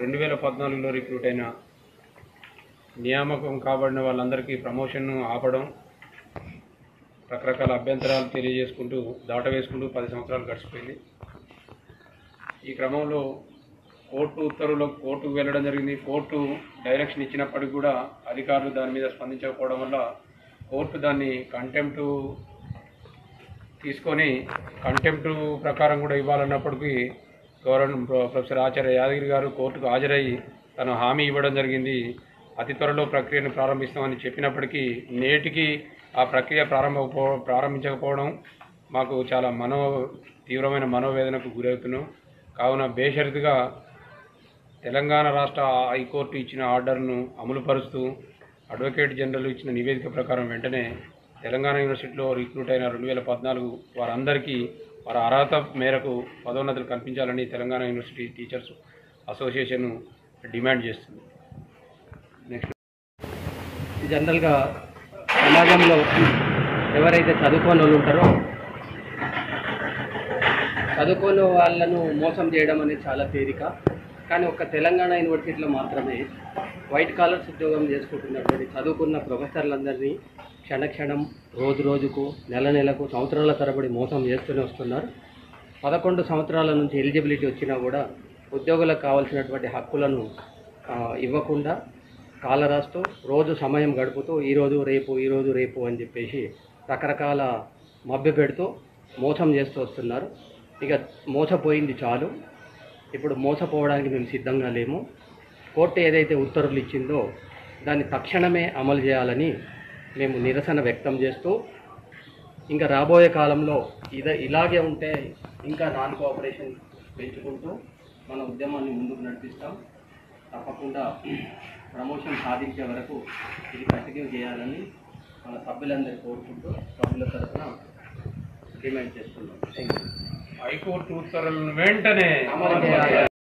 రెండు వేల పద్నాలుగులో రిక్రూట్ అయిన నియామకం కాబడిన వాళ్ళందరికీ ప్రమోషన్ ఆపడం రకరకాల అభ్యంతరాలు తెలియజేసుకుంటూ దాట వేసుకుంటూ పది సంవత్సరాలు గడిచిపోయింది ఈ క్రమంలో కోర్టు ఉత్తర్వులు కోర్టుకు వెళ్ళడం జరిగింది కోర్టు డైరెక్షన్ ఇచ్చినప్పటికి కూడా అధికారులు దాని మీద స్పందించకపోవడం వల్ల కోర్టు దాన్ని కంటెంప్ట్ తీసుకొని కంటెంప్ట్ ప్రకారం కూడా ఇవ్వాలన్నప్పటికీ గవర్నర్ ప్రొఫెసర్ ఆచార్య యాదగిరి గారు కోర్టుకు హాజరయ్యి తను హామీ ఇవ్వడం జరిగింది అతి త్వరలో ప్రక్రియను ప్రారంభిస్తామని చెప్పినప్పటికీ నేటికి ఆ ప్రక్రియ ప్రారంభ ప్రారంభించకపోవడం మాకు చాలా మనో తీవ్రమైన మనోవేదనకు గురవుతున్నాం కావున బేషరతుగా తెలంగాణ రాష్ట్ర హైకోర్టు ఇచ్చిన ఆర్డర్ను అమలుపరుస్తూ అడ్వకేట్ జనరల్ ఇచ్చిన నివేదిక ప్రకారం వెంటనే తెలంగాణ యూనివర్సిటీలో రిక్రూట్ అయిన రెండు వేల పద్నాలుగు వారందరికీ వారి అర్హత మేరకు పదోన్నతులు కల్పించాలని Telangana university teachers association demand చేస్తుంది నెక్స్ట్ జనరల్గా సమాజంలో ఎవరైతే చదువుకోని వాళ్ళు ఉంటారో చదువుకోని వాళ్ళను మోసం చేయడం అనేది చాలా తేలిక కానీ ఒక్క తెలంగాణ యూనివర్సిటీలో మాత్రమే వైట్ కాలర్స్ ఉద్యోగం చేసుకుంటున్నటువంటి చదువుకున్న ప్రొఫెసర్లందరినీ క్షణక్షణం రోజు రోజుకు నెల నెలకు సంవత్సరాల తరబడి మోసం చేస్తూనే వస్తున్నారు పదకొండు సంవత్సరాల నుంచి ఎలిజిబిలిటీ వచ్చినా కూడా ఉద్యోగులకు కావాల్సినటువంటి హక్కులను ఆ, ఇవ్వకుండా కాల రాస్తూ రోజు సమయం గడుపుతూ ఈరోజు రేపు ఈరోజు రేపు అని చెప్పేసి రకరకాల మభ్య పెడుతూ మోసం చేస్తూ వస్తున్నారు ఇక మోసపోయింది చాలు ఇప్పుడు మోసపోవడానికి మేము సిద్ధంగా లేము కోర్టు ఏదైతే ఉత్తర్వులు ఇచ్చిందో దాన్ని తక్షణమే అమలు చేయాలని మేము నిరసన వ్యక్తం చేస్తూ ఇంకా రాబోయే కాలంలో ఇద ఇలాగే ఉంటే ఇంకా నాన్ కోఆపరేషన్ పెంచుకుంటూ మన ఉద్యమాన్ని ముందుకు నడిపిస్తాం తప్పకుండా ప్రమోషన్ సాధించే వరకు ఇది కంటిన్యూ చేయాలని మన సభ్యులందరూ కోరుకుంటూ సభ్యుల తరఫున డిమాండ్ చేస్తున్నాం థ్యాంక్ యూ హైకోర్టు ఉత్తర్వులను వెంటనే అమలు చేయాలి